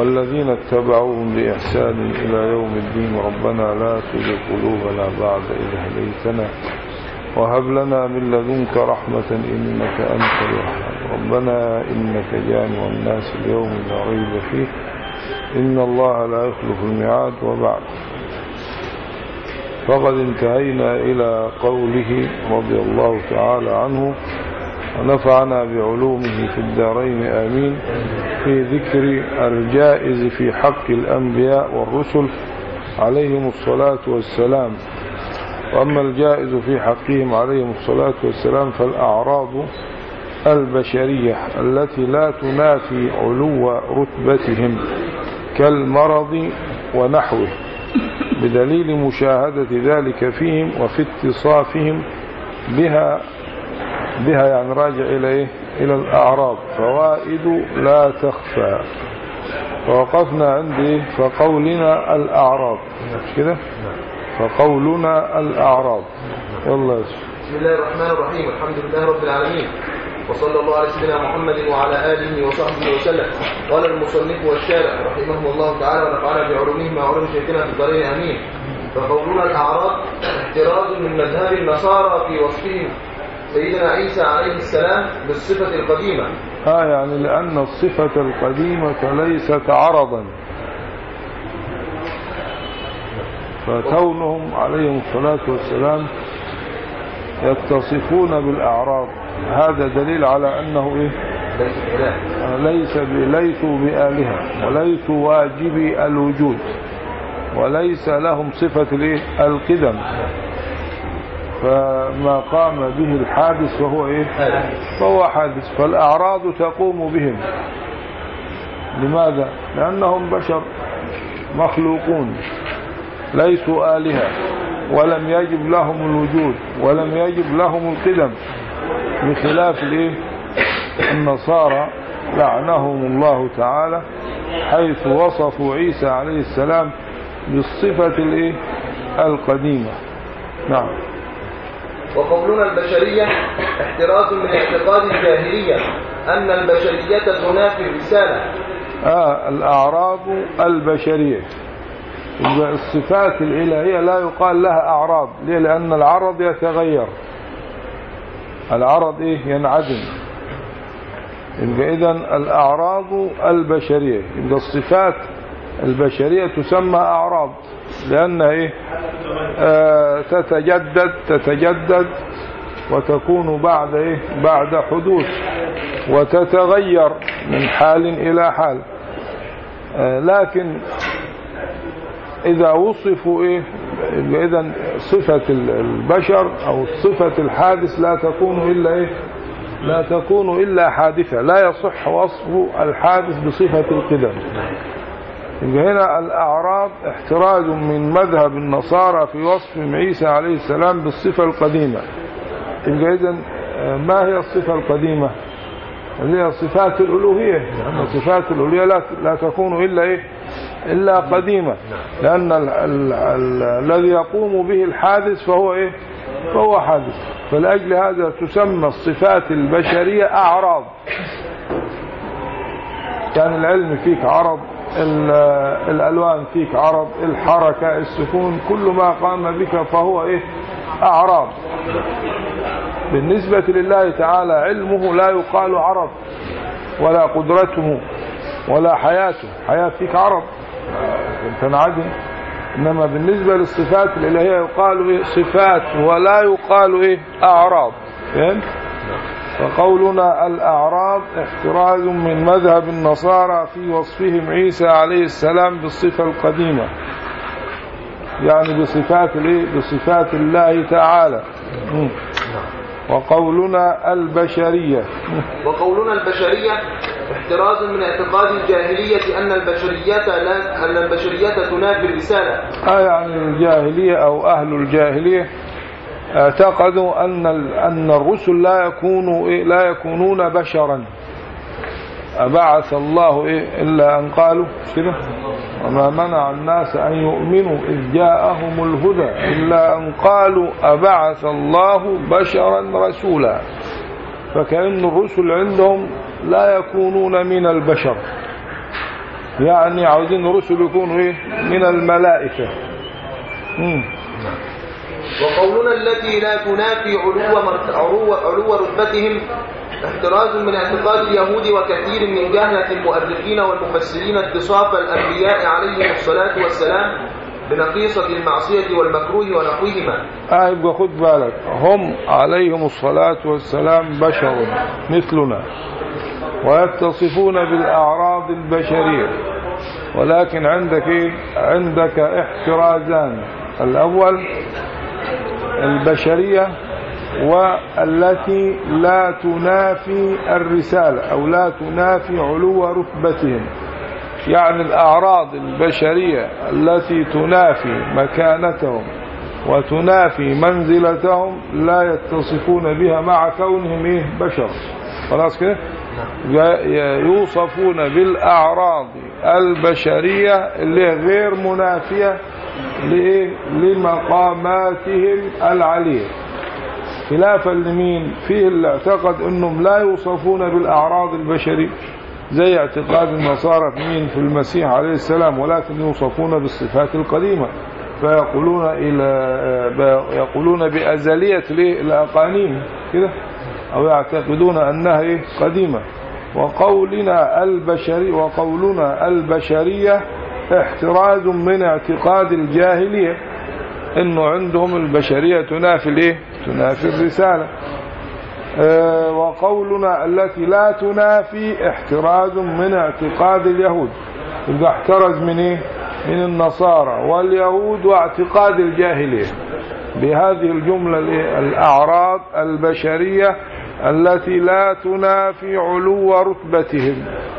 والذين اتبعوهم بإحسان إلى يوم الدين ربنا لا تزغ قلوبنا بعد إذ هديتنا وهب لنا من لدنك رحمة إنك أنت الوهاب ربنا إنك جامع الناس اليوم لا ريب فيه إن الله لا يخلف الميعاد وبعد فقد انتهينا إلى قوله رضي الله تعالى عنه ونفعنا بعلومه في الدارين آمين في ذكر الجائز في حق الأنبياء والرسل عليهم الصلاة والسلام وأما الجائز في حقهم عليهم الصلاة والسلام فالأعراض البشرية التي لا تنافي علو رتبتهم كالمرض ونحوه بدليل مشاهدة ذلك فيهم وفي اتصافهم بها بها يعني راجع إلى إيه؟ إلى الأعراض فوائد لا تخفى فوقفنا عندي فقولنا الأعراض مش كده فقولنا الأعراض يلا يا سيدي. بسم الله الرحمن الرحيم الحمد لله رب العالمين وصلى الله على سيدنا محمد وعلى آله وصحبه وسلم قال المصنف والشارع رحمه الله تعالى ونفعنا بعلومه مع علوم شيخنا في الدارين آمين فقولنا الأعراض احتراز من مذهب النصارى في وصفهم سيدنا عيسى عليه السلام بالصفة القديمة آه يعني لأن الصفة القديمة ليست عرضا فكونهم عليهم الصلاة والسلام يتصفون بالأعراض هذا دليل على أنه إيه؟ ليس إله ليس ب- ليسوا بآلهة وليسوا واجبي الوجود وليس لهم صفة الإيه؟ القدم فما قام به الحادث فهو إيه؟ فهو حادث فالأعراض تقوم بهم لماذا؟ لأنهم بشر مخلوقون ليسوا آلهة ولم يجب لهم الوجود ولم يجب لهم القدم بخلاف الايه النصارى لعنهم الله تعالى حيث وصفوا عيسى عليه السلام بالصفة الايه القديمة نعم وقولنا البشرية احتراز من اعتقاد الجاهلية أن البشرية تنافي الرسالة آه الأعراض البشرية يبقى الصفات الإلهية لا يقال لها أعراض ليه لأن العرض يتغير العرض إيه ينعدم يبقى إذن الأعراض البشرية يبقى الصفات البشرية تسمى أعراض لأنها إيه آه تتجدد تتجدد وتكون بعد إيه بعد حدوث وتتغير من حال إلى حال آه لكن إذا وصفوا إيه إذا صفة البشر أو صفة الحادث لا تكون إلا إيه لا تكون إلا حادثة لا يصح وصف الحادث بصفة القدم يبقى هنا الأعراض احتراز من مذهب النصارى في وصف عيسى عليه السلام بالصفة القديمة يبقى إذن ما هي الصفة القديمة اللي هي صفات الألوهية لأن صفات الألوهية لا, لا تكون إلا إيه إلا قديمة لأن ال ال ال الذي يقوم به الحادث فهو إيه فهو حادث فلأجل هذا تسمى الصفات البشرية أعراض كان العلم فيك عرض الألوان فيك عرض الحركة السكون كل ما قام بك فهو إيه أعراض بالنسبة لله تعالى علمه لا يقال عرض ولا قدرته ولا حياته حياة فيك عرض تنعدم إنما بالنسبة للصفات الإلهية يقال إيه صفات ولا يقال إيه أعراض فهمت؟ فقولنا الأعراض احتراز من مذهب النصارى في وصفهم عيسى عليه السلام بالصفة القديمة يعني بصفات الايه بصفات الله تعالى م. وقولنا البشرية وقولنا البشرية احتراز من اعتقاد الجاهلية أن البشرية لا أن البشرية تنافي الرسالة آه يعني الجاهلية أو أهل الجاهلية اعتقدوا أن أن الرسل لا يكونوا إيه لا يكونون بشرا أبعث الله إيه إلا أن قالوا كده وما منع الناس أن يؤمنوا إذ جاءهم الهدى إلا أن قالوا أبعث الله بشرا رسولا فكأن الرسل عندهم لا يكونون من البشر يعني عاوزين الرسل يكونوا ايه من الملائكة مم. وقولنا التي لا تنافي علو, مرت- علو, علو رتبتهم احتراز من اعتقاد اليهود وكثير من جهلة المؤرخين والمفسرين اتصاف الأنبياء عليهم الصلاة والسلام بنقيصة المعصية والمكروه ونحوهما اه يبقى خد بالك هم عليهم الصلاة والسلام بشر مثلنا ويتصفون بالأعراض البشرية ولكن عندك ايه عندك احترازان الأول البشرية والتي لا تنافي الرسالة أو لا تنافي علو رتبتهم يعني الأعراض البشرية التي تنافي مكانتهم وتنافي منزلتهم لا يتصفون بها مع كونهم إيه بشر خلاص كده ي- ي- يوصفون بالأعراض البشرية اللي هي غير منافية لإيه؟ لمقاماتهم العلية خلافا لمين فيه اللي اعتقد انهم لا يوصفون بالاعراض البشريه زي اعتقاد النصارى في مين في المسيح عليه السلام ولكن يوصفون بالصفات القديمه فيقولون الى يقولون بازليه ليه؟ الاقانيم كده او يعتقدون انها ايه قديمه وقولنا البشري وقولنا البشريه احتراز من اعتقاد الجاهليه انه عندهم البشريه تنافي الايه تنافي الرساله آه، وقولنا التي لا تنافي احتراز من اعتقاد اليهود يبقى احترز من ايه من النصارى واليهود واعتقاد الجاهليه بهذه الجمله الإيه؟ الاعراض البشريه التي لا تنافي علو رتبتهم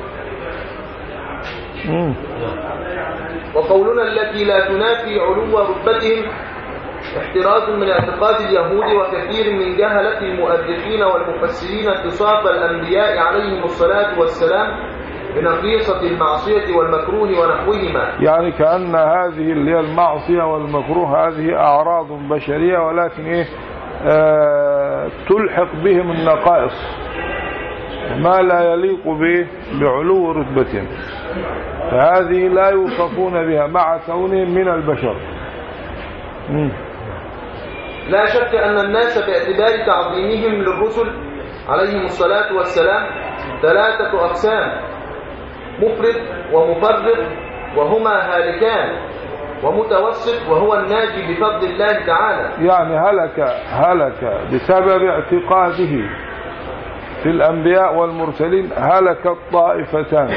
مم. وقولنا التي لا تنافي علو رتبتهم احتراز من اعتقاد اليهود وكثير من جهلة المؤرخين والمفسرين اتصاف الأنبياء عليهم الصلاة والسلام بنقيصة المعصية والمكروه ونحوهما يعني كأن هذه اللي هي المعصية والمكروه هذه أعراض بشرية ولكن إيه آه تلحق بهم النقائص ما لا يليق به بعلو رتبتهم فهذه لا يوصفون بها مع كونهم من البشر مم. لا شك أن الناس باعتبار تعظيمهم للرسل عليهم الصلاة والسلام ثلاثة أقسام مفرد ومفرد وهما هالكان ومتوسط وهو الناجي بفضل الله تعالى يعني هلك هلك بسبب اعتقاده في الأنبياء والمرسلين هلك الطائفتان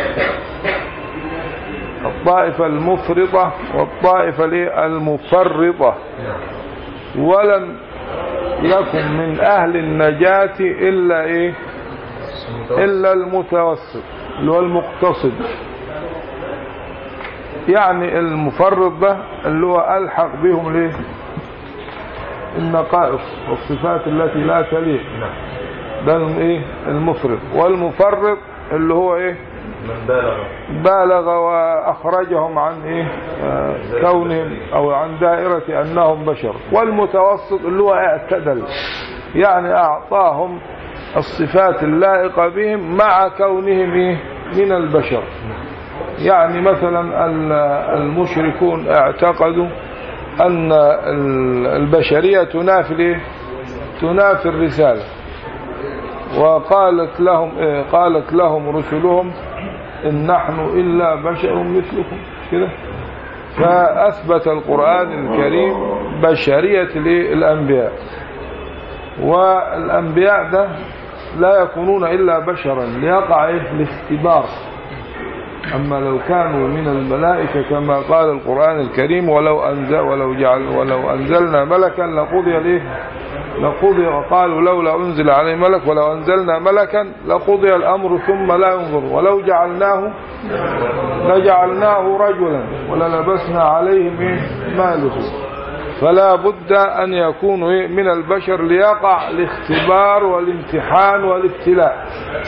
الطائفة المفرطة والطائفة الإيه؟ المفرطة ولم يكن من أهل النجاة إلا إيه إلا المتوسط اللي هو المقتصد يعني المفرط ده اللي هو ألحق بهم ليه النقائص والصفات التي لا تليق ده الايه المفرط والمفرط اللي هو ايه من بالغ بالغ واخرجهم عن ايه آه كونهم او عن دائرة انهم بشر والمتوسط اللي هو اعتدل يعني اعطاهم الصفات اللائقة بهم مع كونهم ايه من البشر يعني مثلا ال- المشركون اعتقدوا ان ال- البشرية تنافي الايه تنافي الرسالة وقالت لهم إيه قالت لهم رسلهم إن نحن إلا بشر مثلكم كده فأثبت القرآن الكريم بشرية الإيه؟ الأنبياء والأنبياء ده لا يكونون إلا بشرا ليقع إيه؟ الاختبار أما لو كانوا من الملائكة كما قال القرآن الكريم ولو أنزل ولو جعل ولو أنزلنا ملكا لقضي الإيه لقضي وقالوا لولا أنزل عليه ملك ولو أنزلنا ملكا لقضي الأمر ثم لا ينظر ولو جعلناه لجعلناه رجلا وللبسنا عليهم إيه؟ ما لبسوا فلا بد أن يكونوا إيه؟ من البشر ليقع الاختبار والامتحان والابتلاء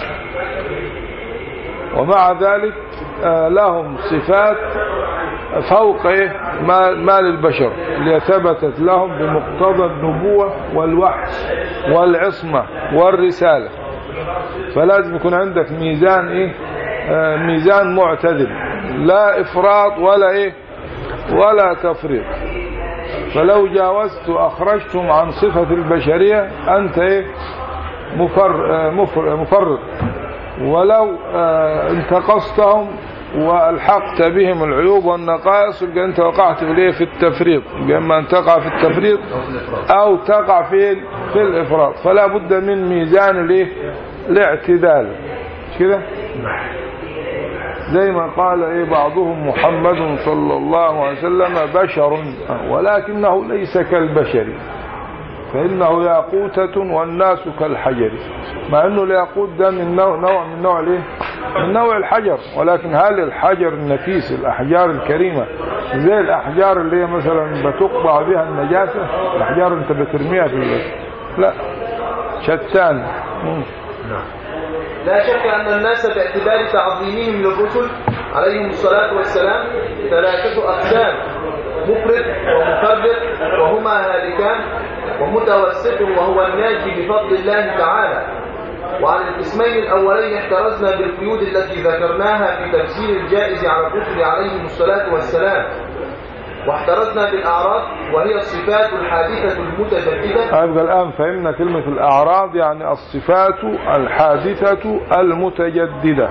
ومع ذلك آه، لهم صفات فوق إيه؟ ما, ما للبشر اللي ثبتت لهم بمقتضى النبوة والوحي والعصمة والرسالة فلازم يكون عندك ميزان إيه؟ آه، ميزان معتدل لا إفراط ولا إيه ولا تفريط فلو جاوزت وأخرجتم عن صفة البشرية أنت إيه مفر آه، مفر مفرط ولو آه، انتقصتهم والحقت بهم العيوب والنقائص يبقى انت وقعت في الايه في التفريط يبقى اما ان تقع في التفريط أو في الإفراط او تقع في في الافراط فلا بد من ميزان الايه الاعتدال مش كده زي ما قال ايه بعضهم محمد صلى الله عليه وسلم بشر ولكنه ليس كالبشر فانه ياقوتة والناس كالحجر مع انه الياقوت ده من نوع, نوع من نوع الايه من نوع الحجر ولكن هل الحجر النفيس الاحجار الكريمه زي الاحجار اللي هي مثلا بتقطع بها النجاسه الاحجار انت بترميها في ال- لا شتان مم. لا شك أن الناس باعتبار تعظيمهم للرسل عليهم الصلاة والسلام ثلاثة أقسام مفرد ومفرد وهما هالكان ومتوسط وهو الناجي بفضل الله تعالى وعن القسمين الأولين احترزنا بالقيود التي ذكرناها في تفسير الجائز على الرسل عليهم الصلاة والسلام واحترزنا بالأعراض وهي الصفات الحادثة المتجددة يبقى الآن فهمنا كلمة الأعراض يعني الصفات الحادثة المتجددة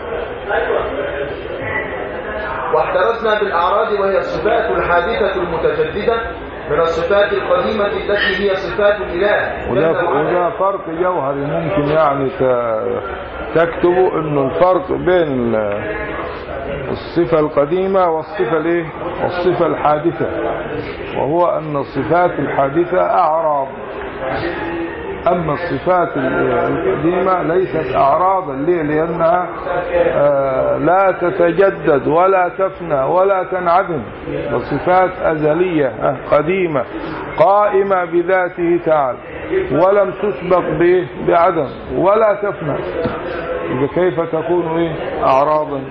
واحترزنا بالأعراض وهي الصفات الحادثة المتجددة من الصفات القديمة التي هي صفات الإله وده, جل وعلا. وده فرق جوهري ممكن يعني ت- تكتبوا انه الفرق بين ال- الصفة القديمة والصفة الايه والصفة الحادثة وهو ان الصفات الحادثة اعراض اما الصفات ال- القديمة ليست اعراضا ليه لانها آه، لا تتجدد ولا تفنى ولا تنعدم الصفات ازلية آه، قديمة قائمة بذاته تعالى ولم تسبق به بعدم ولا تفنى يبقى كيف تكون ايه اعراضا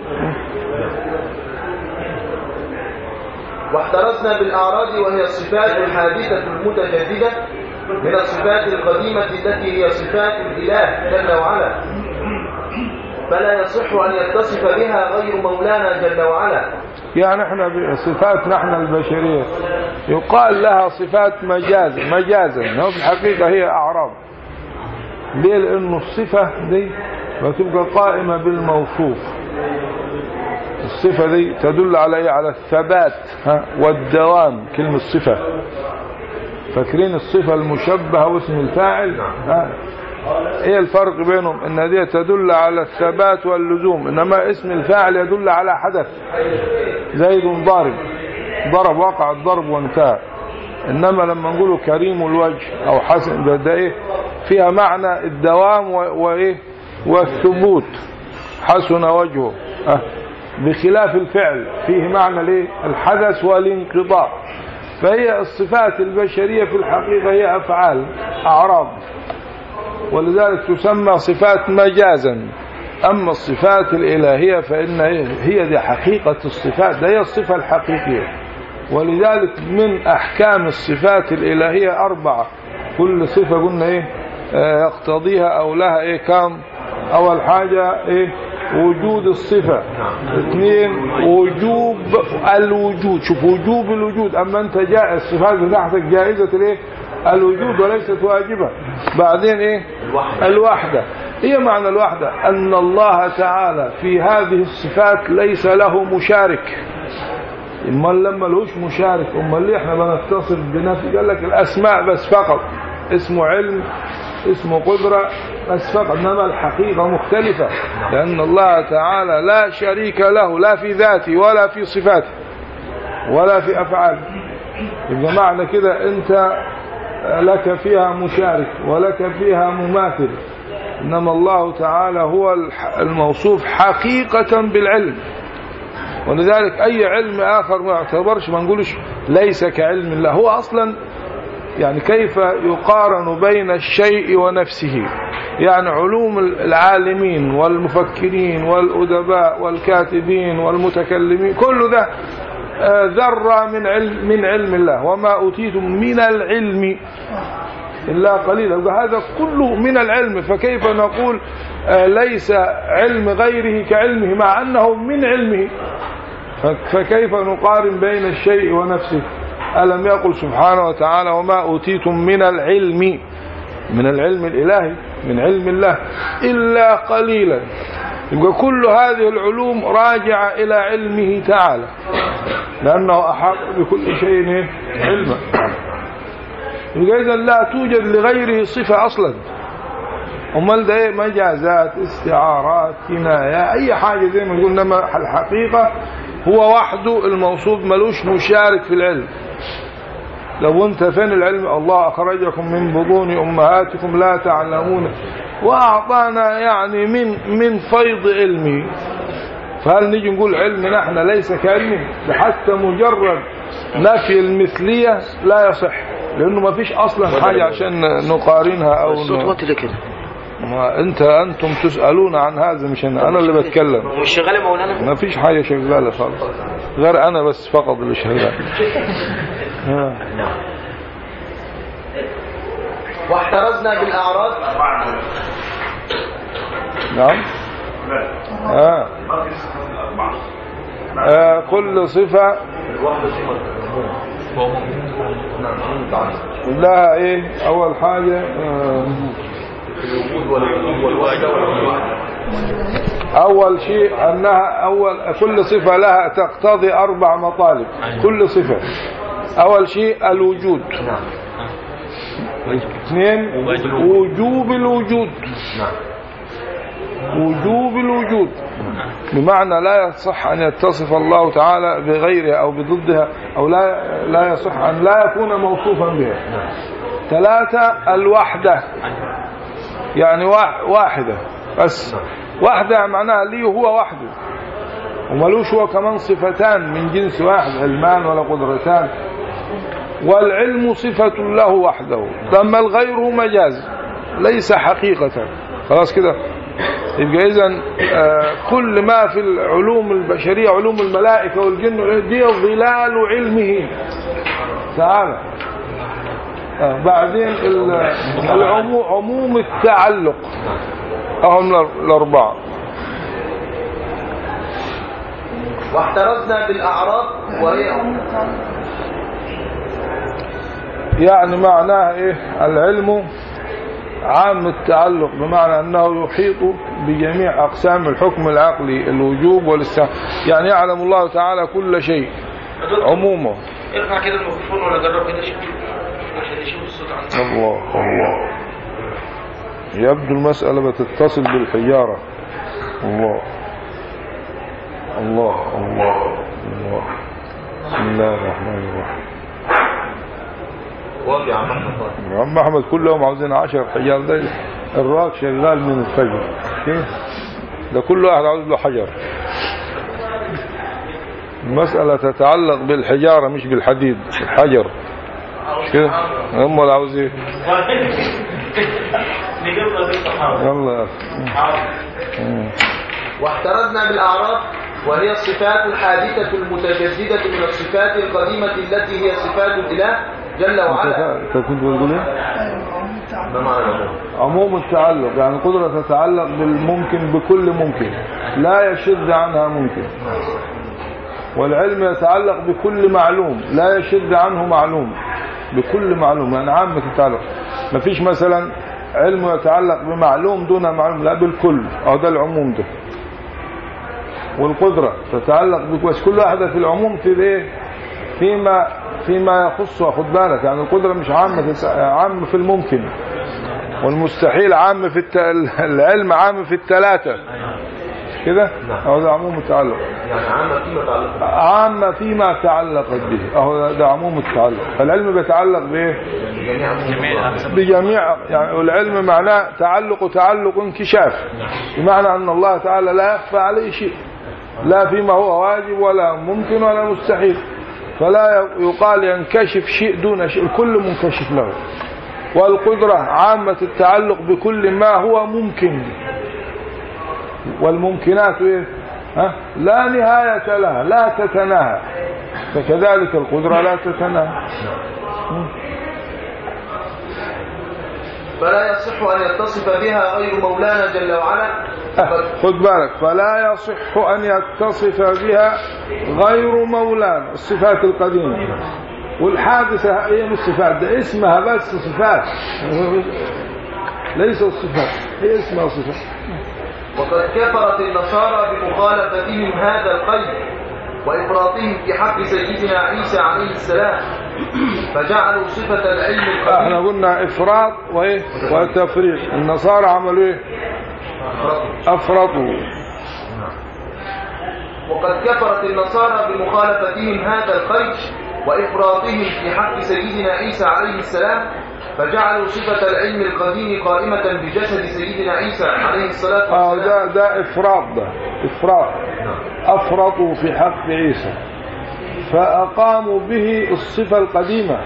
واحترزنا بالأعراض وهي الصفات الحادثة المتجددة من الصفات القديمة التي هي صفات الإله جل وعلا فلا يصح أن يتصف بها غير مولانا جل وعلا يعني احنا بصفاتنا احنا البشرية يقال لها صفات مجاز مجازا انه في الحقيقة هي اعراض ليه لانه الصفة دي بتبقى قائمة بالموصوف الصفة دي تدل على ايه على الثبات ها والدوام كلمة صفة فاكرين الصفة المشبهة واسم الفاعل ها ايه الفرق بينهم ان دي تدل على الثبات واللزوم انما اسم الفاعل يدل على حدث زيد ضارب ضرب وقع الضرب وانتهى انما لما نقوله كريم الوجه او حسن ده, ده ايه فيها معنى الدوام و- وايه والثبوت حسن وجهه أه. بخلاف الفعل فيه معنى الايه الحدث والانقضاء فهي الصفات البشرية في الحقيقة هي أفعال أعراض ولذلك تسمى صفات مجازا أما الصفات الإلهية فإن هي دي حقيقة الصفات ده هي الصفة الحقيقية ولذلك من أحكام الصفات الإلهية أربعة كل صفة قلنا إيه آه، يقتضيها أو لها إيه كام أول حاجة إيه وجود الصفة اثنين وجوب الوجود شوف وجوب الوجود أما أنت جاء الصفات بتاعتك جائزة الإيه الوجود وليست واجبة بعدين إيه الوحدة هي معنى الوحدة أن الله تعالى في هذه الصفات ليس له مشارك امال لما لهوش مشارك امال ليه احنا بنتصف بنفسه قال لك الاسماء بس فقط اسمه علم اسمه قدرة بس فقط انما الحقيقة مختلفة لان الله تعالى لا شريك له لا في ذاته ولا في صفاته ولا في افعاله يبقى معنى كده انت لك فيها مشارك ولك فيها مماثل انما الله تعالى هو الح- الموصوف حقيقة بالعلم ولذلك اي علم اخر ما يعتبرش ما نقولش ليس كعلم الله هو اصلا يعني كيف يقارن بين الشيء ونفسه يعني علوم العالمين والمفكرين والأدباء والكاتبين والمتكلمين كل ده آه، ذرة من علم من علم الله وما أوتيتم من العلم إلا قليلا وهذا كله من العلم فكيف نقول آه، ليس علم غيره كعلمه مع أنه من علمه ف- فكيف نقارن بين الشيء ونفسه ألم يقل سبحانه وتعالى وما أوتيتم من العلم من العلم الإلهي من علم الله إلا قليلا يبقى كل هذه العلوم راجعة إلى علمه تعالى لأنه أحاط بكل شيء إيه؟ علما يبقى إذا لا توجد لغيره صفة أصلا امال ده ايه مجازات استعارات كناية اي حاجة زي ما قلنا ما الحقيقة هو وحده الموصوف ملوش مشارك في العلم لو انت فين العلم الله اخرجكم من بطون امهاتكم لا تعلمون واعطانا يعني من من فيض علمه فهل نيجي نقول علمنا احنا ليس كعلمه ده حتى مجرد نفي المثلية لا يصح لانه ما فيش اصلا حاجة عشان نقارنها او الصوت ن... واطي ليه كده ما انت انتم تسالون عن هذا مش انا انا اللي بتكلم مش شغال يا مولانا ما فيش حاجه شغاله خالص غير انا بس فقط اللي شغال ها. واحترزنا بالأعراض نعم آه. آه. كل صفه لها ايه اول حاجه آه. أول شيء أنها أول كل صفة لها تقتضي أربع مطالب كل صفة أول شيء الوجود اثنين وجوب الوجود وجوب الوجود بمعنى لا يصح أن يتصف الله تعالى بغيرها أو بضدها أو لا لا يصح أن لا يكون موصوفا بها ثلاثة الوحدة يعني وا- واحدة بس واحدة معناها لي هو وحده وملوش هو كمان صفتان من جنس واحد علمان ولا قدرتان والعلم صفة له وحده أما الغير مجاز ليس حقيقة خلاص كده يبقى إذن آه، كل ما في العلوم البشرية علوم الملائكة والجن دي ظلال علمه تعالى آه، بعدين ال- العمو- عموم التعلق أهم الأر- الأربعة واحترزنا بالأعراض وهي يعني معناه إيه العلم عام التعلق بمعنى أنه يحيط بجميع أقسام الحكم العقلي الوجوب والاستحقاق يعني يعلم الله تعالى كل شيء عمومه ارفع كده الميكروفون ولا جرب كده شوف عشان يشوف الصوت عندك الله الله يبدو المسألة بتتصل بالحجارة الله الله الله الله بسم الله الرحمن الرحيم واقع عم أحمد طارق. يا عم احمد كل يوم عاوزين عشر حجار ده الراك شغال من الفجر كيف ده كل واحد عاوز له حجر المسألة تتعلق بالحجارة مش بالحديد الحجر مش كده هم اللي عاوزين يلا يا أخي. مم. واحترزنا بالأعراض وهي الصفات الحادثة المتجددة من الصفات القديمة التي هي صفات الإله جل وعلا انت كنت بتقول ايه؟ ما معنى العموم؟ عموم التعلق يعني القدرة تتعلق بالممكن بكل ممكن لا يشذ عنها ممكن والعلم يتعلق بكل معلوم لا يشذ عنه معلوم بكل معلوم يعني عامة التعلق ما فيش مثلا علم يتعلق بمعلوم دون معلوم لا بالكل أو ده العموم ده والقدرة تتعلق بك بس كل واحدة في العموم في الايه فيما فيما يخصها خد بالك يعني القدرة مش عامة عامة في الممكن والمستحيل عام في الت... العلم عام في الثلاثة مش كده أو ده عموم التعلق يعني عامة فيما تعلق عامة فيما تعلقت به أهو ده عموم التعلق فالعلم بيتعلق بإيه جميع بجميع يعني والعلم معناه تعلق تعلق انكشاف بمعنى أن الله تعالى لا يخفى عليه شيء لا فيما هو واجب ولا ممكن ولا مستحيل فلا يقال ينكشف شيء دون شيء الكل منكشف له والقدرة عامة التعلق بكل ما هو ممكن والممكنات إيه؟ ها؟ لا نهاية لها لا تتناهى فكذلك القدرة لا تتناهى فلا يصح أن يتصف بها غير مولانا جل وعلا خد بالك فلا يصح أن يتصف بها غير مولانا الصفات القديمة والحادثة هي من الصفات ده اسمها بس صفات ليس الصفات هي اسمها صفات وقد كفرت النصارى بمخالفتهم هذا القيد وإفراطهم في حق سيدنا عيسى عليه السلام فجعلوا صفة العلم القديم احنا قلنا افراط وايه وتفريط النصارى عملوا ايه افرطوا وقد كفرت النصارى بمخالفتهم هذا القيد وإفراطهم في حق سيدنا عيسى عليه السلام فجعلوا صفة العلم القديم قائمة بجسد سيدنا عيسى عليه الصلاة اه والسلام ده ده افراط ده افراط افرطوا في حق عيسى فاقاموا به الصفه القديمه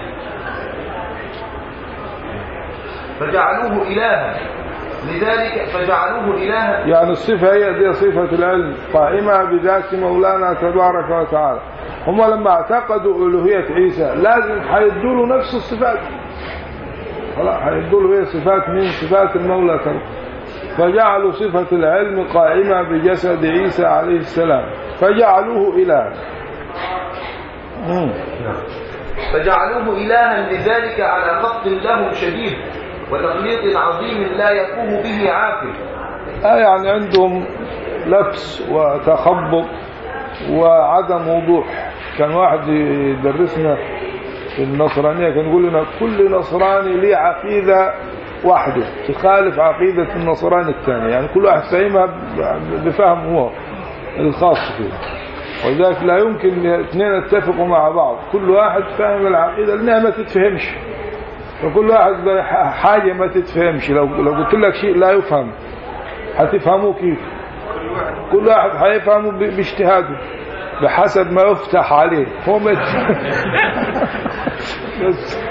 فجعلوه إلها لذلك فجعلوه إلها يعني الصفه هي دي صفه العلم قائمه بذات مولانا تبارك وتعالى هم لما اعتقدوا الوهيه عيسى لازم هيدوا له نفس الصفات خلاص هيدوا له ايه صفات من صفات المولى تبارك فجعلوا صفة العلم قائمة بجسد عيسى عليه السلام فجعلوه إله مم. فجعلوه إلها لذلك على خط له شديد وتقليد عظيم لا يفوه به عاقل آه يعني عندهم لبس وتخبط وعدم وضوح كان واحد يدرسنا في النصرانية كان يقول لنا كل نصراني ليه عقيدة وحده تخالف عقيدة النصراني الثاني يعني كل واحد فاهمها ب- بفهم هو الخاص فيه ولذلك لا يمكن اثنين يتفقوا مع بعض كل واحد فاهم العقيدة لأنها ما تتفهمش فكل واحد بح- حاجة ما تتفهمش لو لو قلت لك شيء لا يفهم هتفهموه كيف كل واحد هيفهمه ب- باجتهاده بحسب ما يفتح عليه هو ما يت- بس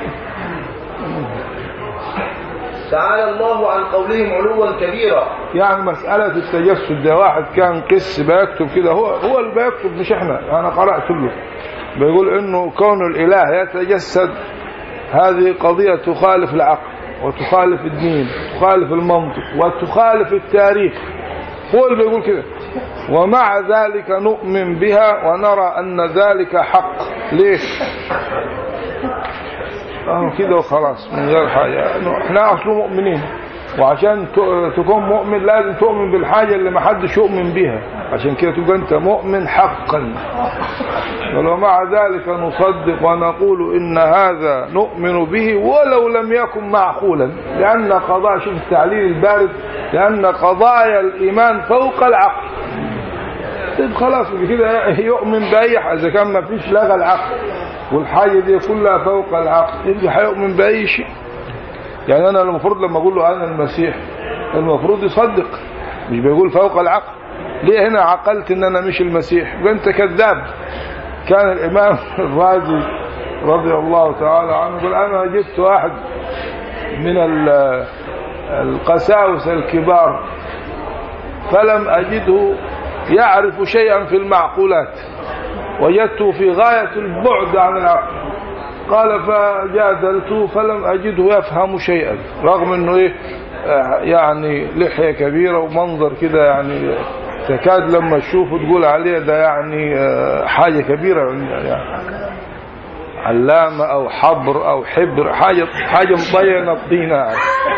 تعالى الله عن قولهم علوا كبيرا يعني مسألة التجسد ده واحد كان قس بيكتب كده هو هو اللي بيكتب مش احنا انا قرأت له بيقول انه كون الاله يتجسد هذه قضية تخالف العقل وتخالف الدين تخالف المنطق وتخالف التاريخ هو اللي بيقول كده ومع ذلك نؤمن بها ونرى ان ذلك حق ليه اه كده وخلاص من غير حاجة إنه احنا اصلا مؤمنين وعشان ت- تكون مؤمن لازم تؤمن بالحاجة اللي ما حدش يؤمن بها عشان كده تبقى انت مؤمن حقا ولو مع ذلك نصدق ونقول ان هذا نؤمن به ولو لم يكن معقولا لان قضاء شوف التعليل البارد لان قضايا الايمان فوق العقل طيب خلاص كده يؤمن بأي حاجة إذا كان ما فيش لغى العقل والحاجة دي كلها فوق العقل يبقى هيؤمن بأي شيء يعني أنا المفروض لما أقول له أنا المسيح المفروض يصدق مش بيقول فوق العقل ليه هنا عقلت إن أنا مش المسيح يبقى أنت كذاب كان الإمام الرازي رضي الله تعالى عنه يقول أنا جبت واحد من ال- القساوسة الكبار فلم أجده يعرف شيئا في المعقولات وجدته في غاية البعد عن العقل قال فجادلته فلم أجده يفهم شيئا رغم أنه إيه آه، يعني لحية كبيرة ومنظر كده يعني تكاد لما تشوفه تقول عليه ده يعني آه، حاجة كبيرة يعني علامة أو حبر أو حبر حاجة حاجة مطينة الطينة يعني.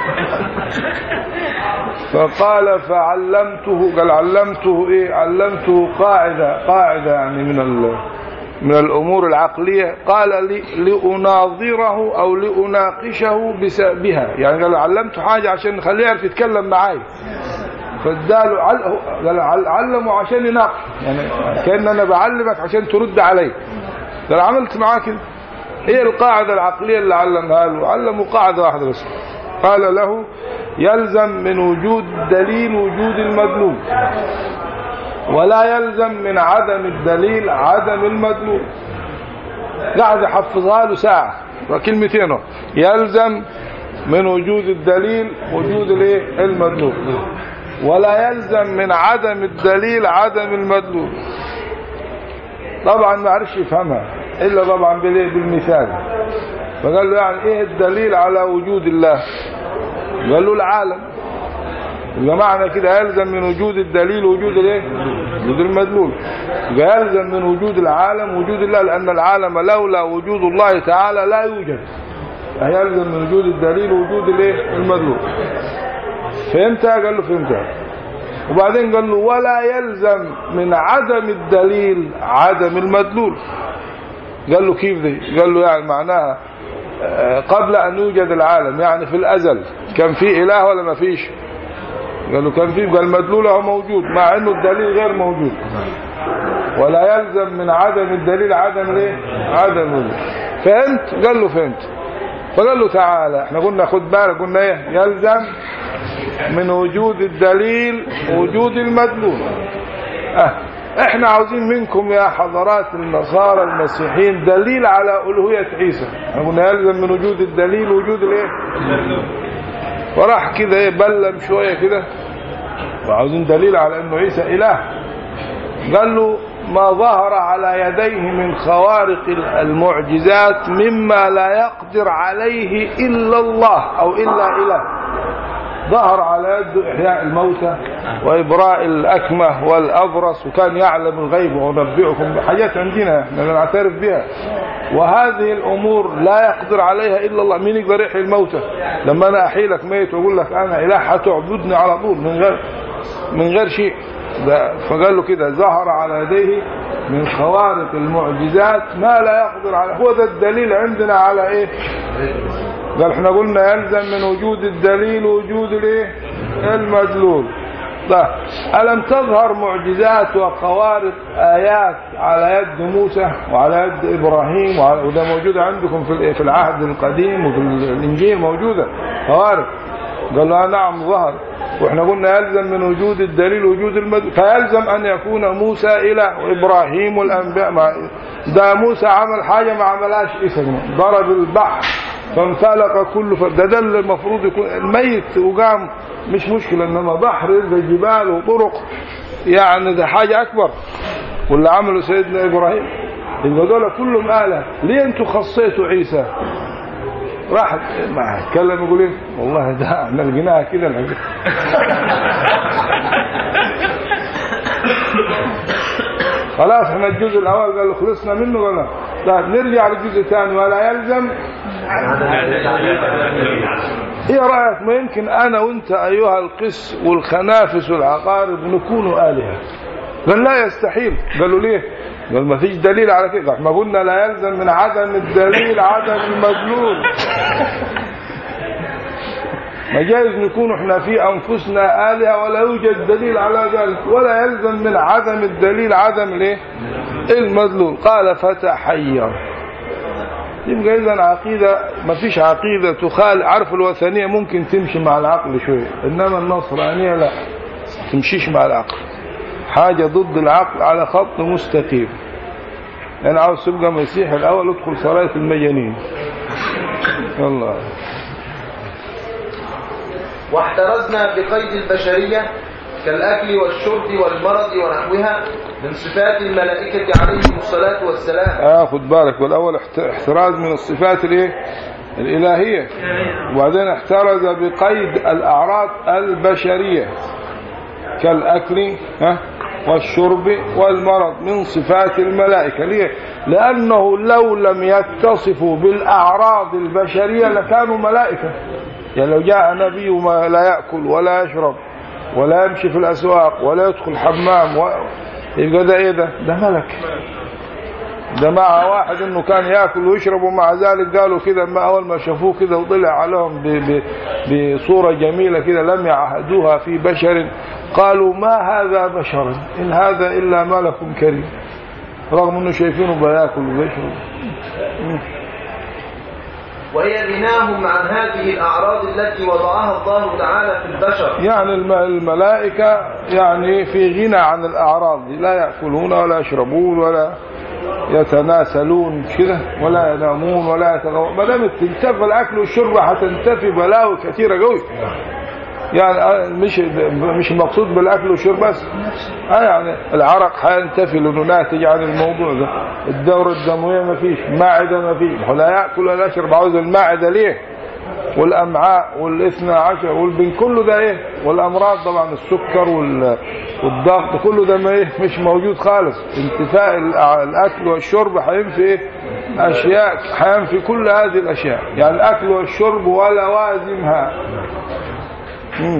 فقال فعلمته قال علمته ايه علمته قاعدة قاعدة يعني من ال من الامور العقلية قال لي لأناظره او لأناقشه بس- بها يعني قال علمته حاجة عشان نخليه يعرف يتكلم معاي فاداله عل- قال عل- علمه عشان يناقش يعني كأن انا بعلمك عشان ترد علي قال عملت معاه كده ايه القاعدة العقلية اللي علمها له علمه قاعدة واحدة بس قال له يلزم من وجود دليل وجود المدلول ولا يلزم من عدم الدليل عدم المدلول قاعد يحفظها له ساعة وكلمتين اهو. يلزم من وجود الدليل وجود الايه المدلول ولا يلزم من عدم الدليل عدم المدلول طبعا ما عرفش يفهمها الا طبعا بالايه بالمثال فقال له يعني ايه الدليل على وجود الله قال له العالم يبقى معنى كده يلزم من وجود الدليل وجود الايه وجود المدلول يبقى يلزم من وجود العالم وجود الله لان العالم لولا وجود الله تعالى لا يوجد يلزم من وجود الدليل وجود الايه المدلول فهمتها قال له فهمتها وبعدين قال له ولا يلزم من عدم الدليل عدم المدلول قال له كيف دي قال له يعني معناها آه، قبل أن يوجد العالم يعني في الأزل كان في إله ولا ما فيش قال له كان في قال المدلول هو موجود مع أنه الدليل غير موجود ولا يلزم من عدم الدليل عدم الايه عدم الوجود فهمت قال له فهمت فقال له تعالى احنا قلنا خد بالك قلنا ايه يلزم من وجود الدليل وجود المدلول اه احنا عاوزين منكم يا حضرات النصارى المسيحيين دليل على الوهيه عيسى احنا قلنا يلزم من وجود الدليل وجود الايه وراح كده ايه بلم شويه كده وعاوزين دليل على انه عيسى اله قال له ما ظهر على يديه من خوارق المعجزات مما لا يقدر عليه إلا الله أو إلا إله ظهر على يده إحياء الموتى وإبراء الأكمة والأبرص وكان يعلم الغيب وينبئكم بحاجات عندنا احنا نعترف بها وهذه الأمور لا يقدر عليها إلا الله مين يقدر يحيي الموتى لما أنا أحيي لك ميت وأقول لك أنا إله هتعبدني على طول من غير من غير شيء ده فقال له كده ظهر على يديه من خوارق المعجزات ما لا يقدر عليه هو ده الدليل عندنا على ايه قال احنا قلنا يلزم من وجود الدليل وجود الايه المدلول طيب ألم تظهر معجزات وخوارق آيات على يد موسى وعلى يد إبراهيم وعلى- وده موجودة عندكم في في العهد القديم وفي الإنجيل موجودة خوارق قال له نعم ظهر واحنا قلنا يلزم من وجود الدليل وجود المدلول فيلزم ان يكون موسى اله وابراهيم والانبياء مع ده موسى عمل حاجه ما عملهاش عيسى ضرب البحر فانفلق كل ف... ده ده اللي المفروض يكون الميت وقام مش مشكله انما بحر يلقى جبال وطرق يعني ده حاجه اكبر واللي عمله سيدنا ابراهيم يبقى دول كلهم اله ليه انتوا خصيتوا عيسى راح ما اتكلم يقول ايه والله ده احنا لقيناها كده الحاجة. خلاص احنا الجزء الاول قال له خلصنا منه ولا طيب نرجع للجزء الثاني ولا يلزم ايه رايك ما يمكن انا وانت ايها القس والخنافس والعقارب نكون الهه قال لا يستحيل قالوا ليه قال ما فيش دليل على كده قال ما قلنا لا يلزم من عدم الدليل عدم المدلول ما جايز نكون احنا في انفسنا الهه ولا يوجد دليل على ذلك ولا يلزم من عدم الدليل عدم الايه المدلول قال فتحير يبقى اذا عقيده ما فيش عقيده تخال عارف الوثنيه ممكن تمشي مع العقل شويه انما النصرانيه لا تمشيش مع العقل حاجه ضد العقل على خط مستقيم انا عاوز تبقى مسيحي الاول ادخل سرايه المجانين الله واحترزنا بقيد البشرية كالأكل والشرب والمرض ونحوها من صفات الملائكة عليهم الصلاة والسلام اه خد بالك والاول احت- احتراز من الصفات الايه الالهيه وبعدين احترز بقيد الاعراض البشريه كالاكل ها والشرب والمرض من صفات الملائكه ليه لانه لو لم يتصفوا بالاعراض البشريه لكانوا ملائكه يعني لو جاء نبي وما لا ياكل ولا يشرب ولا يمشي في الاسواق ولا يدخل حمام و... يبقى ده ايه ده ده ملك ده مع واحد انه كان ياكل ويشرب ومع ذلك قالوا كده ما اول ما شافوه كده وطلع عليهم ب ب بصوره جميله كده لم يعهدوها في بشر قالوا ما هذا بشر ان هذا الا ملك كريم رغم انه شايفينه بياكل وبيشرب وهي غناهم عن هذه الأعراض التي وضعها الله تعالى في البشر يعني الم- الملائكة يعني في غنى عن الأعراض دي لا يأكلون ولا يشربون ولا يتناسلون مش كده ولا ينامون ولا يتغوون ما دام تنتفي الأكل والشرب هتنتفي بلاوي كثيرة قوي يعني آه، مش مش المقصود بالأكل والشرب بس آه يعني العرق هينتفي لأنه ناتج عن الموضوع ده الدورة الدموية ما فيش معدة ما فيش ولا يأكل ولا يشرب عاوز المعدة ليه والامعاء والاثنى عشر والبن كله ده ايه والامراض طبعا السكر وال- والضغط كله ده ما ايه مش موجود خالص انتفاء الأ- الاكل والشرب هينفي ايه اشياء هينفي كل هذه الاشياء يعني الاكل والشرب ولوازمها مم.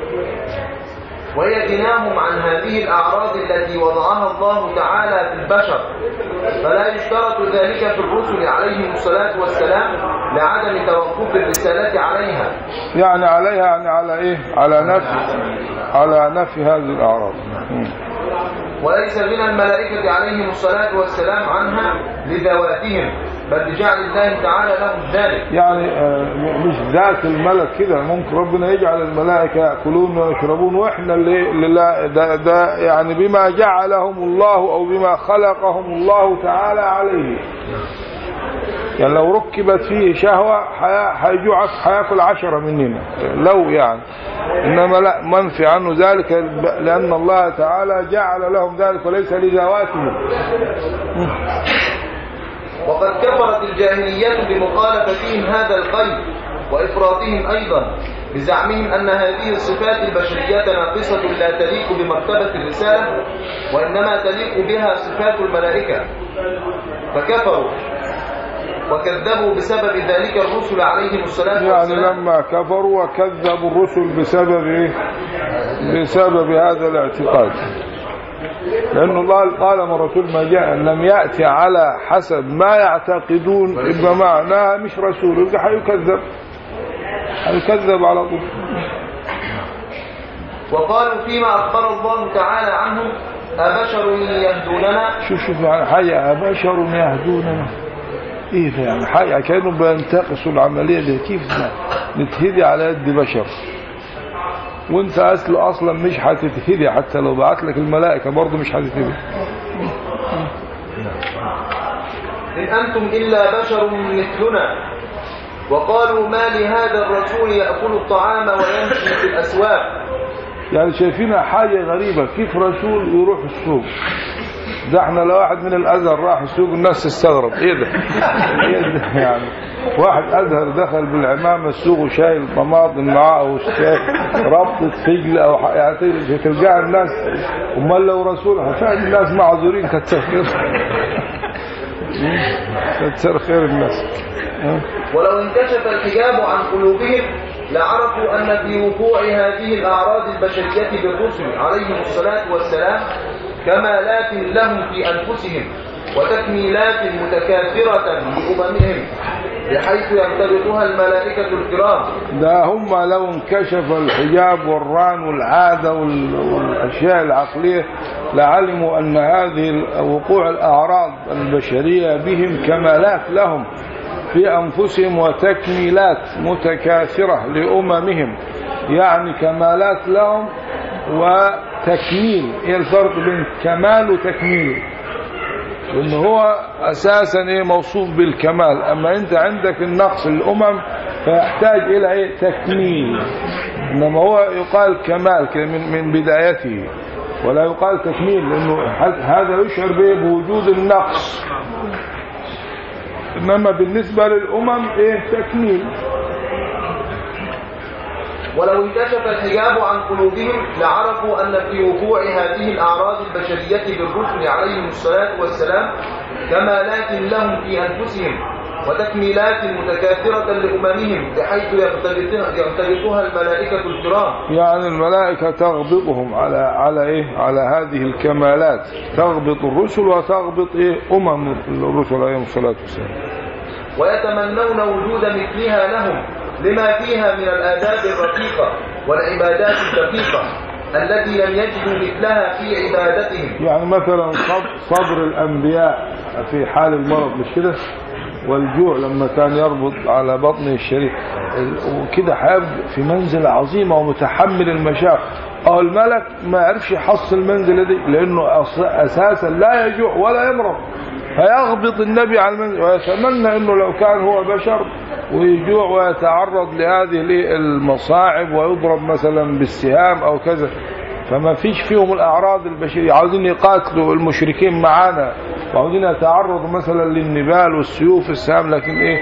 وهي غناهم عن هذه الأعراض التي وضعها الله تعالى في البشر فلا يشترط ذلك في الرسل عليهم الصلاة والسلام لعدم توقف الرسالة عليها يعني عليها يعني على ايه على نفي على نفي هذه الاعراض مم. وليس غنى الملائكة عليهم الصلاة والسلام عنها لذواتهم بل بجعل الله تعالى لهم ذلك يعني آه، مش ذات الملك كده ممكن ربنا يجعل الملائكة يأكلون ويشربون وإحنا اللي, اللي لا ده, ده يعني بما جعلهم الله أو بما خلقهم الله تعالى عليه يعني لو ركبت فيه شهوة حي- هيجوع هياكل عشرة مننا لو يعني إنما لا منفي عنه ذلك لأن الله تعالى جعل لهم ذلك وليس لذواتهم وقد كفرت الجاهلية بمخالفتهم هذا القيد وإفراطهم أيضا بزعمهم أن هذه الصفات البشرية ناقصة لا تليق بمرتبة الرسالة وإنما تليق بها صفات الملائكة فكفروا وكذبوا بسبب ذلك الرسل عليهم الصلاة يعني والسلام لما كفروا وكذبوا الرسل بسبب إيه؟ بسبب هذا الاعتقاد لأن الله قال من رسول ما جاء لم يأتي على حسب ما يعتقدون يبقى معناها مش رسول يبقى حيكذب حيكذب على طول وقالوا فيما أخبر الله تعالى عنهم أبشر يهدوننا شوف شوف يعني حاجة بشر يهدوننا ايه ده يعني حاجة كانوا بينتقصوا العملية دي كيف ما نتهدي على يد بشر وانت اصل اصلا مش هتتهدي حتى لو بعت لك الملائكة برضه مش هتتهدي إن أنتم إلا بشر مثلنا وقالوا ما لهذا الرسول يأكل الطعام ويمشي في الأسواق يعني شايفينها حاجة غريبة كيف رسول يروح السوق ده احنا لو واحد من الازهر راح السوق الناس تستغرب ايه ده ايه ده يعني واحد ازهر دخل بالعمامه السوق وشايل طماطم معاه او شايل ربطه فجل او ح- يعني تل- تلقاها الناس امال لو رسول هتلاقي الناس معذورين كتر خير كتر خير الناس ولو انكشف الحجاب عن قلوبهم لعرفوا أن في وقوع هذه الأعراض البشرية بالرسل عليهم الصلاة والسلام كمالات لهم في أنفسهم وتكميلات متكاثرة لأممهم بحيث يرتبطها الملائكة الكرام ده هم لو انكشف الحجاب والران والعادة وال- والأشياء العقلية لعلموا أن هذه ال- وقوع الأعراض البشرية بهم كمالات لهم في أنفسهم وتكميلات متكاثرة لأممهم يعني كمالات لهم وتكميل ايه الفرق بين كمال وتكميل وان هو اساسا ايه موصوف بالكمال اما انت عندك النقص الامم فيحتاج الى ايه تكميل انما هو يقال كمال كده من من بدايته ولا يقال تكميل لانه ح- هذا يشعر به بوجود النقص انما بالنسبه للامم ايه تكميل ولو انكشف الحجاب عن قلوبهم لعرفوا أن في وقوع هذه الأعراض البشرية بالرسل عليهم الصلاة والسلام كمالات لهم في أنفسهم وتكميلات متكاثرة لأممهم بحيث يرتبطها يرتبطها الملائكة الكرام يعني الملائكة تغبطهم على على ايه على هذه الكمالات تغبط الرسل وتغبط ايه امم الرسل عليهم الصلاة والسلام ويتمنون وجود مثلها لهم لما فيها من الآداب الرقيقة والعبادات الدقيقة التي لم يجدوا مثلها في عبادتهم يعني مثلا صبر, صبر الانبياء في حال المرض مش كده والجوع لما كان يربط على بطنه الشريف ال- وكده حاب في منزلة عظيمة ومتحمل المشاق اه الملك ما يعرفش يحصل المنزلة دي لانه أص- اساسا لا يجوع ولا يمرض فيغبط النبي على المنزل ويتمنى انه لو كان هو بشر ويجوع ويتعرض لهذه الايه المصاعب ويضرب مثلا بالسهام او كذا فما فيش فيهم الأعراض البشرية عاوزين يقاتلوا المشركين معانا وعاوزين يتعرضوا مثلا للنبال والسيوف السهام لكن إيه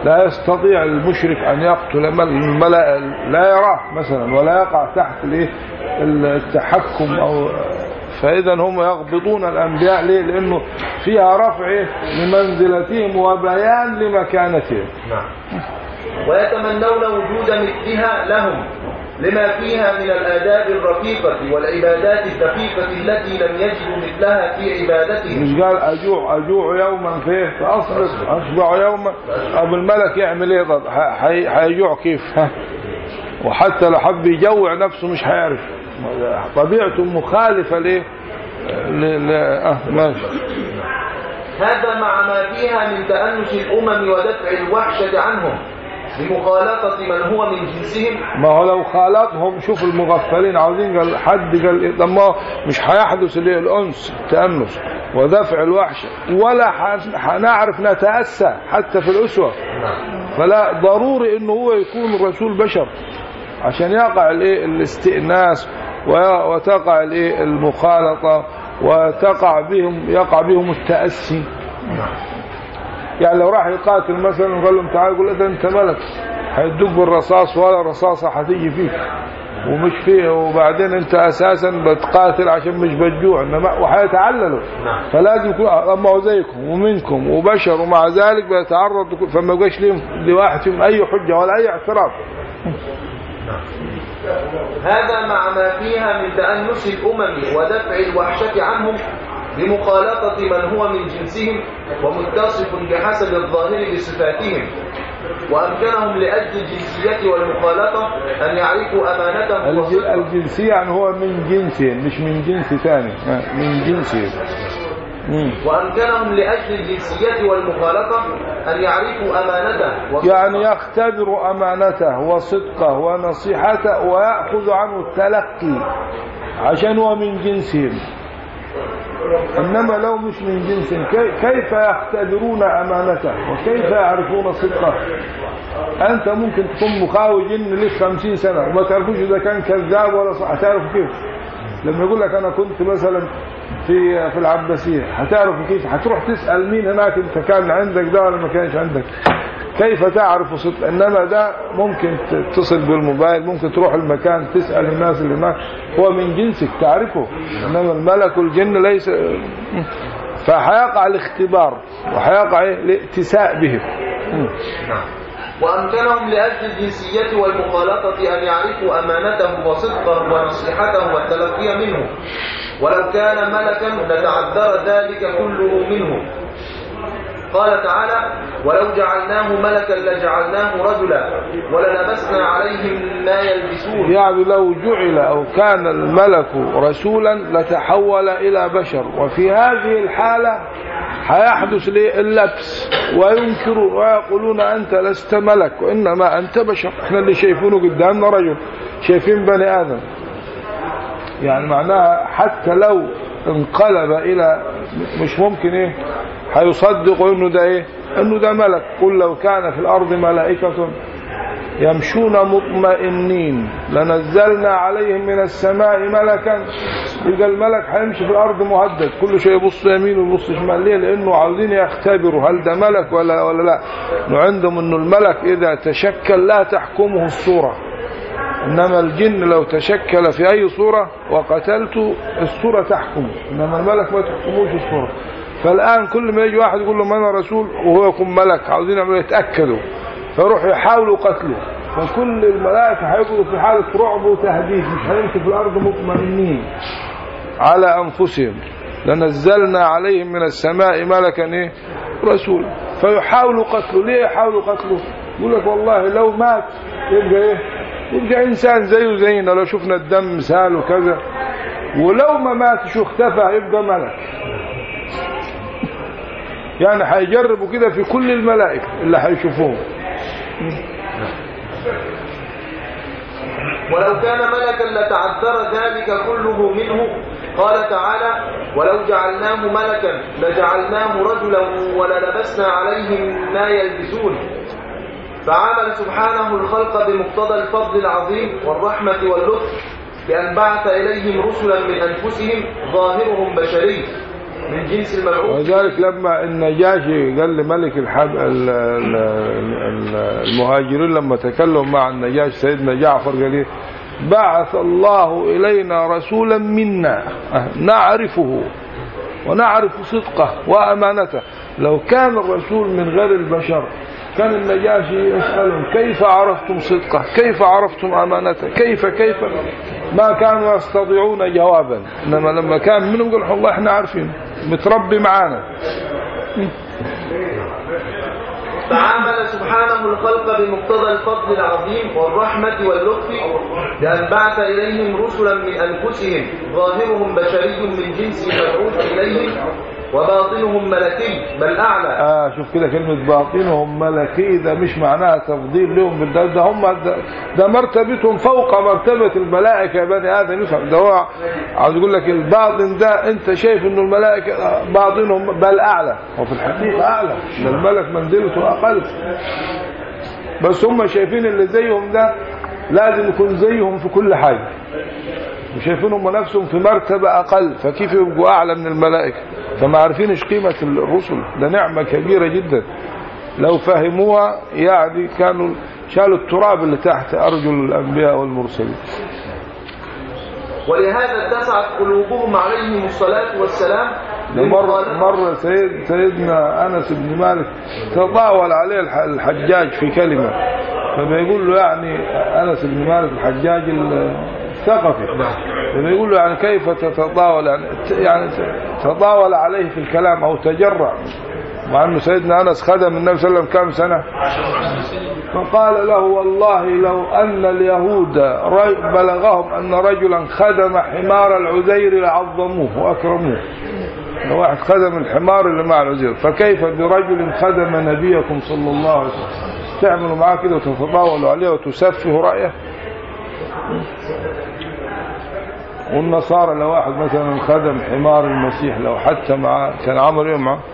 لا يستطيع المشرك أن يقتل مل- الملأ لا يراه مثلا ولا يقع تحت الايه التحكم أو فإذا هم يغبطون الأنبياء ليه لأنه فيها رفع إيه؟ لمنزلتهم وبيان لمكانتهم نعم ويتمنون وجود مثلها لهم لما فيها من الآداب الرقيقة والعبادات الدقيقة التي لم يجدوا مثلها في عبادتهم مش قال أجوع أجوع يوما فيه فأصبر أشبع يوما أبو الملك يعمل إيه طب حي- حيجوع كيف ها وحتى لو حب يجوع نفسه مش هيعرف طبيعته مخالفة ليه ل- ل- اه ماشي هذا مع ما فيها من تأنس الأمم ودفع الوحشة عنهم بمخالطة من هو من جنسهم ما هو لو خالطهم شوف المغفلين عاوزين قال حد قال إيه؟ طب ما هو مش هيحدث ليه الانس التانس ودفع الوحشه ولا ح- هنعرف نتاسى حتى في الاسوه فلا ضروري انه هو يكون الرسول بشر عشان يقع الايه الاستئناس وي- وتقع الايه المخالطه وتقع بهم يقع بهم التاسي يعني لو راح يقاتل مثلا وقال لهم تعال يقول له ده انت ملك هيدوك بالرصاص ولا رصاصه هتيجي فيك ومش فيه وبعدين انت اساسا بتقاتل عشان مش بتجوع انما وهيتعللوا نعم. فلازم يكون اما هو زيكم ومنكم وبشر ومع ذلك بيتعرض لكل- فما يبقاش ليهم لواحد فيهم اي حجه ولا اي اعتراض هذا مع ما فيها من تأنس الأمم ودفع الوحشة عنهم بمخالطة من هو من جنسهم ومتصف بحسب الظاهر بصفاتهم وأمكنهم لأجل الجنسية والمخالطة أن يعرفوا أمانتهم الج- وصدقهم الجنسيه يعني هو من جنسهم مش من جنس ثاني ها، من جنسهم مم. وأمكنهم لأجل الجنسية والمخالطة أن يعرفوا أمانته وصدقه يعني يختبر أمانته وصدقه ونصيحته ويأخذ عنه التلقي عشان هو من جنسهم إنما لو مش من جنسهم كي- كيف يختبرون أمانته وكيف يعرفون صدقه أنت ممكن تكون مخاوي جن لك خمسين سنة وما تعرفوش إذا كان كذاب ولا صح هتعرف كيف لما يقول لك أنا كنت مثلا في في العباسية هتعرف كيف هتروح تسأل مين هناك أنت كان عندك ده ولا ما كانش عندك كيف تعرف صدق انما ده ممكن تتصل بالموبايل ممكن تروح المكان تسأل الناس اللي هناك هو من جنسك تعرفه انما الملك والجن ليس فهيقع الاختبار وهيقع إيه؟ الائتساء بهم وأمكنهم لأجل الجنسية والمخالطة أن يعرفوا أمانته وصدقه ونصيحته والتلقي منه ولو كان ملكا لتعذر ذلك كله منه قال تعالى ولو جعلناه ملكا لجعلناه رجلا وللبسنا عليهم ما يلبسون يعني لو جعل أو كان الملك رسولا لتحول إلى بشر وفي هذه الحالة هيحدث ليه اللبس وينكرون ويقولون أنت لست ملك وإنما أنت بشر احنا اللي شايفينه قدامنا رجل شايفين بني آدم يعني معناها حتى لو انقلب إلى مش ممكن إيه هيصدقوا إنه ده إيه إنه ده ملك قل لو كان في الأرض ملائكة يمشون مطمئنين لنزلنا عليهم من السماء ملكا يبقى الملك هيمشي في الارض مهدد كل شيء يبص يمين ويبص شمال ليه لانه عاوزين يختبروا هل ده ملك ولا ولا لا انه عندهم انه الملك اذا تشكل لا تحكمه الصوره انما الجن لو تشكل في اي صوره وقتلته الصوره تحكم انما الملك ما تحكموش الصوره فالان كل ما يجي واحد يقول له ما انا رسول وهو يكون ملك عاوزين يعملوا يتاكدوا فيروحوا يحاولوا قتله فكل الملائكة هيبقوا في حالة رعب وتهديد مش هيمشوا في الأرض مطمئنين على أنفسهم لنزلنا عليهم من السماء ملكا إيه رسول فيحاولوا قتله ليه يحاولوا قتله يقول لك والله لو مات يبقى إيه يبقى إنسان زيه زينا لو شفنا الدم سال وكذا ولو ما مات شو اختفى يبقى ملك يعني هيجربوا كده في كل الملائكة اللي هيشوفوهم ولو كان ملكا لتعذر ذلك كله منه قال تعالى ولو جعلناه ملكا لجعلناه رجلا وللبسنا عليهم ما يلبسون فعامل سبحانه الخلق بمقتضى الفضل العظيم والرحمة واللطف بأن بعث إليهم رسلا من أنفسهم ظاهرهم بشري من جنس المبعوث ولذلك لما النجاشي قال لملك الحب ال- ال- ال- المهاجرين لما تكلموا مع النجاشي سيدنا جعفر قال إيه؟ بعث الله إلينا رسولا منا نعرفه ونعرف صدقه وأمانته لو كان الرسول من غير البشر كان النجاشي يسألهم كيف عرفتم صدقه كيف عرفتم أمانته كيف كيف ما كانوا يستطيعون جوابا إنما لما كان منهم قال والله احنا عارفين متربي معانا فعامل سبحانه الخلق بمقتضى الفضل العظيم والرحمة واللطف بأن بعث إليهم رسلا من أنفسهم ظاهرهم بشري من جنس مبعوث إليهم وباطنهم ملكي بل أعلى آه شوف كده كلمة باطنهم ملكي ده مش معناها تفضيل لهم بالده ده هم ده, ده مرتبتهم فوق مرتبة الملائكة يا بني آدم يفهم ده هو عاوز يقول لك الباطن ده أنت شايف إنه الملائكة آه، باطنهم بل أعلى وفي الحقيقة أعلى ده الملك منزلته أقل بس هم شايفين اللي زيهم ده لازم يكون زيهم في كل حاجة وشايفين هم نفسهم في مرتبة أقل فكيف يبقوا أعلى من الملائكة فما عارفينش قيمة الرسل ده نعمة كبيرة جدا لو فهموها يعني كانوا شالوا التراب اللي تحت أرجل الأنبياء والمرسلين ولهذا اتسعت قلوبهم عليهم الصلاة والسلام مرة, مرة سيد سيدنا أنس بن مالك تطاول عليه الح- الحجاج في كلمة فبيقول له يعني أنس بن مالك الحجاج الثقفي فبيقول له يعني كيف تتطاول يعني يعني تطاول عليه في الكلام أو تجرع مع أنه سيدنا أنس خدم النبي صلى الله عليه وسلم كم سنة فقال له والله لو أن اليهود رج- بلغهم أن رجلا خدم حمار العزير لعظموه وأكرموه لو واحد خدم الحمار اللي مع العزير فكيف برجل خدم نبيكم صلى الله عليه وسلم تعملوا معاه كده وتتطاولوا عليه وتسفهوا رأيه والنصارى لو واحد مثلا خدم حمار المسيح لو حتى معاه كان عمل ايه معاه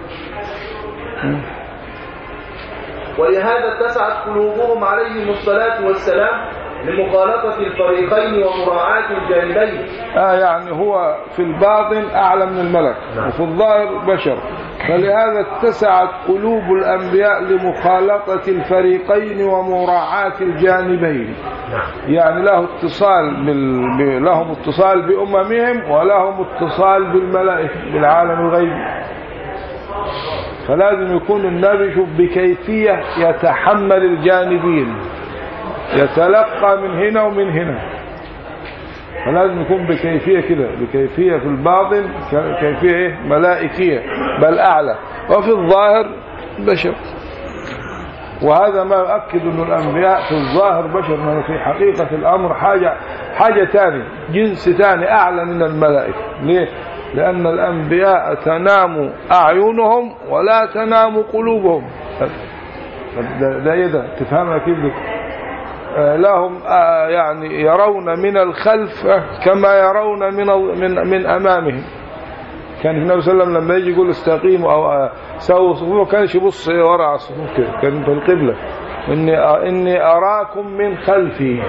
ولهذا اتسعت قلوبهم عليهم الصلاة والسلام لمخالطة الفريقين ومراعاة الجانبين آه يعني هو في الباطن أعلى من الملك وفي الظاهر بشر فلهذا اتسعت قلوب الأنبياء لمخالطة الفريقين ومراعاة الجانبين يعني له اتصال بال... ب... لهم اتصال بأممهم ولهم اتصال بالملائكة بالعالم الغيبي فلازم يكون النبي شوف بكيفية يتحمل الجانبين يتلقى من هنا ومن هنا فلازم يكون بكيفية كده بكيفية في الباطن ك- كيفية إيه؟ ملائكية بل أعلى وفي الظاهر بشر وهذا ما يؤكد أن الأنبياء في الظاهر بشر ما في حقيقة الأمر حاجة حاجة تاني جنس تاني أعلى من الملائكة ليه؟ لأن الأنبياء تنام أعينهم ولا تنام قلوبهم ده, ده إيه ده تفهمها كيف دي؟ آه، لهم آه، يعني يرون من الخلف آه، كما يرون من ال- من من امامهم كان النبي صلى الله عليه وسلم لما يجي يقول استقيموا او آه، سووا صفوف ما كانش يبص ورا على الصفوف كده كان في القبله اني آه، اني اراكم من خلفي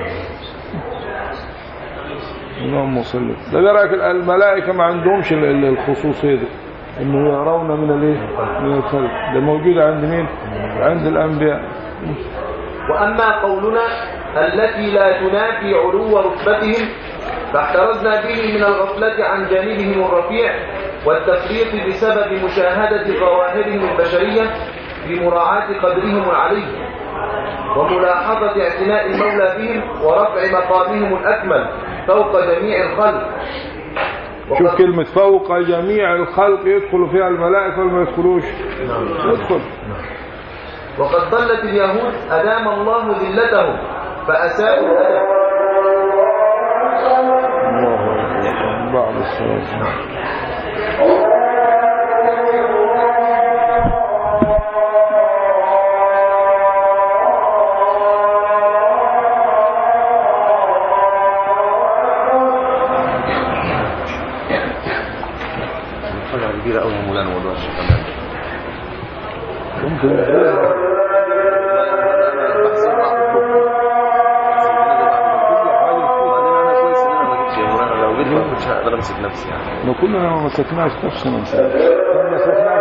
اللهم صل ده إيه رايك الملائكه ما عندهمش ال- ال- الخصوصيه دي انه يرون من الايه من الخلف ده موجود عند مين عند الانبياء وأما قولنا التي لا تنافي علو رتبتهم فاحترزنا به من الغفلة عن جانبهم الرفيع والتفريط بسبب مشاهدة ظواهرهم البشرية بمراعاة قدرهم العلي وملاحظة اعتناء المولى بهم ورفع مقامهم الأكمل فوق جميع الخلق شوف وقد- كلمة فوق جميع الخلق يدخل فيها الملائكة ولا ما يدخلوش يدخل وقد ضلت اليهود أدام الله ذلتهم فأساءوا الأدب الله أكبر. بعد الصلاة حاجة كبيرة أوي يا مولانا موضوع الشيخ ممكن لو جيت ما كنتش هقدر امسك نفسي يعني لو كلنا ما مسكناش نفسنا نسأل ما استثناش